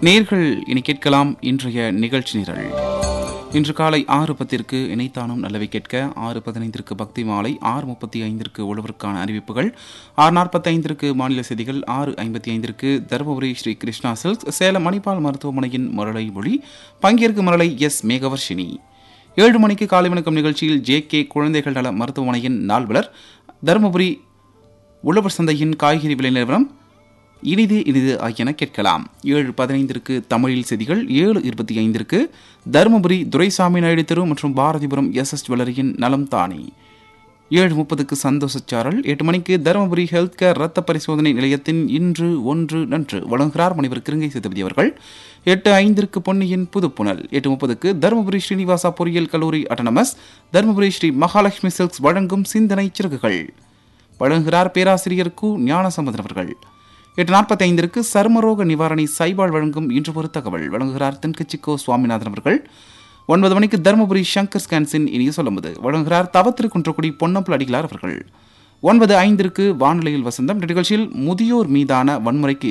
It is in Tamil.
நேர்கள் இனி கேட்கலாம் இன்றைய நிகழ்ச்சி நிரல் இன்று காலை ஆறு பத்திற்கு இணைத்தானும் நல்லவை கேட்க ஆறு பதினைந்திற்கு பக்தி மாலை ஆறு முப்பத்தி ஐந்திற்கு உழவருக்கான அறிவிப்புகள் ஆறு நாற்பத்தைந்திற்கு மாநில செய்திகள் ஆறு ஐம்பத்தி ஐந்திற்கு தருமபுரி ஸ்ரீ கிருஷ்ணா சில்க்ஸ் சேலம் மணிப்பால் மருத்துவமனையின் மரளை மொழி பங்கேற்கும் மரளை எஸ் மேகவர்ஷினி ஏழு மணிக்கு காலை வணக்கம் நிகழ்ச்சியில் ஜே கே குழந்தைகள் நல மருத்துவமனையின் நால்வலர் தருமபுரி உழவர் சந்தையின் காய்கறி விலை நிலவரம் இனிது இனிது ஆகியன கேட்கலாம் ஏழு பதினைந்திற்கு தமிழில் செய்திகள் ஏழு இருபத்தி ஐந்திற்கு தருமபுரி துரைசாமி நாயுடு தெரு மற்றும் பாரதிபுரம் எஸ் எஸ் ஜுவல்லரியின் நலம் தானே ஏழு முப்பதுக்கு சந்தோஷச்சாரல் எட்டு மணிக்கு தருமபுரி ஹெல்த் கேர் ரத்த பரிசோதனை நிலையத்தின் இன்று ஒன்று நன்று வழங்குகிறார் முனைவர் கிருங்கை சேதுபதி அவர்கள் எட்டு ஐந்திற்கு பொன்னியின் புதுப்புணல் எட்டு முப்பதுக்கு தருமபுரி ஸ்ரீனிவாசா பொறியியல் கல்லூரி அட்டனமஸ் தருமபுரி ஸ்ரீ மகாலட்சுமி சில்க்ஸ் வழங்கும் சிந்தனை சிறகுகள் வழங்குகிறார் பேராசிரியர் கு ஞானசம்பந்தன் அவர்கள் எட்டு நாற்பத்தி ஐந்திற்கு சருமரோக நிவாரணி சைபால் வழங்கும் இன்று ஒரு தகவல் வழங்குகிறார் தென்கட்சிக்கோ சுவாமிநாதன் அவர்கள் ஒன்பது மணிக்கு தருமபுரி சங்கர் ஸ்கான்சின் இனிய சொல்லும்போது வழங்குகிறார் தவத்திருக்குன்றக்குடி பொன்னம்பல அடிகளார் அவர்கள் ஒன்பது ஐந்திற்கு வானிலையில் வசந்தம் இந்த நிகழ்ச்சியில் முதியோர் மீதான வன்முறைக்கு